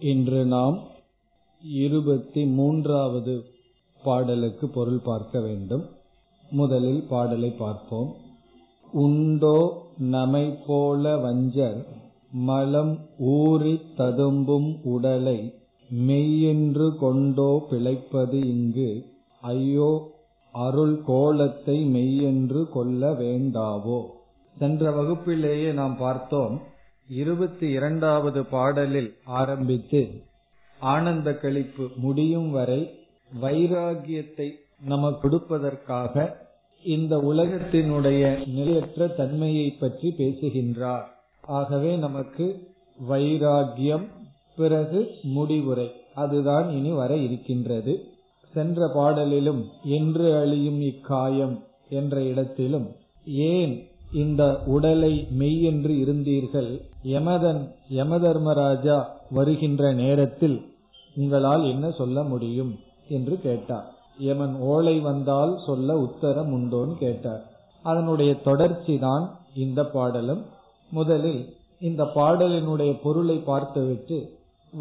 இன்று நாம் இருபத்தி மூன்றாவது பாடலுக்கு பொருள் பார்க்க வேண்டும் முதலில் பாடலை பார்ப்போம் உண்டோ நமை போல வஞ்சர் மலம் ஊறித் ததும்பும் உடலை மெய்யென்று கொண்டோ பிழைப்பது இங்கு ஐயோ அருள் கோலத்தை மெய்யென்று கொள்ள வேண்டாவோ சென்ற வகுப்பிலேயே நாம் பார்த்தோம் இருபத்தி இரண்டாவது பாடலில் ஆரம்பித்து ஆனந்த கழிப்பு முடியும் வரை வைராகியத்தை நமக்கு கொடுப்பதற்காக இந்த உலகத்தினுடைய நிலையற்ற தன்மையை பற்றி பேசுகின்றார் ஆகவே நமக்கு வைராகியம் பிறகு முடிவுரை அதுதான் இனி வர இருக்கின்றது சென்ற பாடலிலும் என்று அழியும் இக்காயம் என்ற இடத்திலும் ஏன் இந்த உடலை மெய்யென்று இருந்தீர்கள் யமதன் யமதர்மராஜா வருகின்ற நேரத்தில் உங்களால் என்ன சொல்ல முடியும் என்று கேட்டார் யமன் ஓலை வந்தால் சொல்ல உத்தரம் உண்டோன்னு கேட்டார் அதனுடைய தொடர்ச்சி தான் இந்த பாடலும் முதலில் இந்த பாடலினுடைய பொருளை பார்த்துவிட்டு